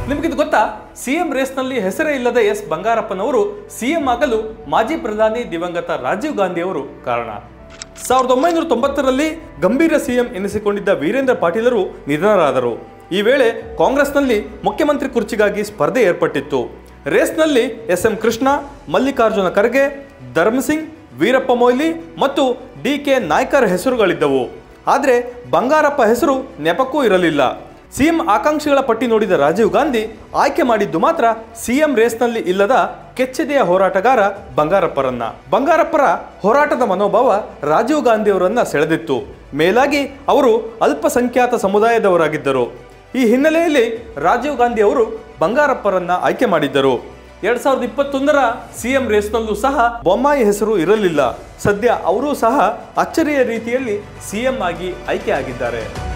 ನಿಮಗಿದು ಗೊತ್ತಾ ಸಿಎಂ ರೇಸ್ನಲ್ಲಿ ಹೆಸರೇ ಇಲ್ಲದ ಎಸ್ ಬಂಗಾರಪ್ಪನವರು ಸಿಎಂ ಆಗಲು ಮಾಜಿ ಪ್ರಧಾನಿ ದಿವಂಗತ ರಾಜೀವ್ ಗಾಂಧಿ ಅವರು ಕಾರಣ ಸಾವಿರದ ಒಂಬೈನೂರ ತೊಂಬತ್ತರಲ್ಲಿ ಗಂಭೀರ ಸಿಎಂ ಎನಿಸಿಕೊಂಡಿದ್ದ ವೀರೇಂದ್ರ ಪಾಟೀಲರು ನಿಧನರಾದರು ಈ ವೇಳೆ ಕಾಂಗ್ರೆಸ್ನಲ್ಲಿ ಮುಖ್ಯಮಂತ್ರಿ ಕುರ್ಚಿಗಾಗಿ ಸ್ಪರ್ಧೆ ಏರ್ಪಟ್ಟಿತ್ತು ರೇಸ್ನಲ್ಲಿ ಎಸ್ ಎಂ ಕೃಷ್ಣ ಮಲ್ಲಿಕಾರ್ಜುನ ಖರ್ಗೆ ಧರ್ಮಸಿಂಗ್ ವೀರಪ್ಪ ಮೊಯ್ಲಿ ಮತ್ತು ಡಿ ಕೆ ನಾಯ್ಕರ್ ಹೆಸರುಗಳಿದ್ದವು ಆದರೆ ಬಂಗಾರಪ್ಪ ಹೆಸರು ನೆಪಕ್ಕೂ ಇರಲಿಲ್ಲ ಸಿಎಂ ಆಕಾಂಕ್ಷಿಗಳ ಪಟ್ಟಿ ನೋಡಿದ ರಾಜೀವ್ ಗಾಂಧಿ ಆಯ್ಕೆ ಮಾಡಿದ್ದು ಮಾತ್ರ ಸಿಎಂ ರೇಸ್ನಲ್ಲಿ ಇಲ್ಲದ ಕೆಚ್ಚೆದೆಯ ಹೋರಾಟಗಾರ ಬಂಗಾರಪ್ಪರನ್ನ ಬಂಗಾರಪ್ಪರ ಹೋರಾಟದ ಮನೋಭಾವ ರಾಜೀವ್ ಗಾಂಧಿಯವರನ್ನ ಸೆಳೆದಿತ್ತು ಮೇಲಾಗಿ ಅವರು ಅಲ್ಪಸಂಖ್ಯಾತ ಸಮುದಾಯದವರಾಗಿದ್ದರು ಈ ಹಿನ್ನೆಲೆಯಲ್ಲಿ ರಾಜೀವ್ ಗಾಂಧಿ ಅವರು ಬಂಗಾರಪ್ಪರನ್ನ ಆಯ್ಕೆ ಮಾಡಿದ್ದರು ಎರಡ್ ಸಾವಿರದ ಇಪ್ಪತ್ತೊಂದರ ಸಿಎಂ ರೇಸ್ನಲ್ಲೂ ಸಹ ಬೊಮ್ಮಾಯಿ ಹೆಸರು ಇರಲಿಲ್ಲ ಸದ್ಯ ಅವರೂ ಸಹ ಅಚ್ಚರಿಯ ರೀತಿಯಲ್ಲಿ ಸಿಎಂ ಆಗಿ ಆಯ್ಕೆ ಆಗಿದ್ದಾರೆ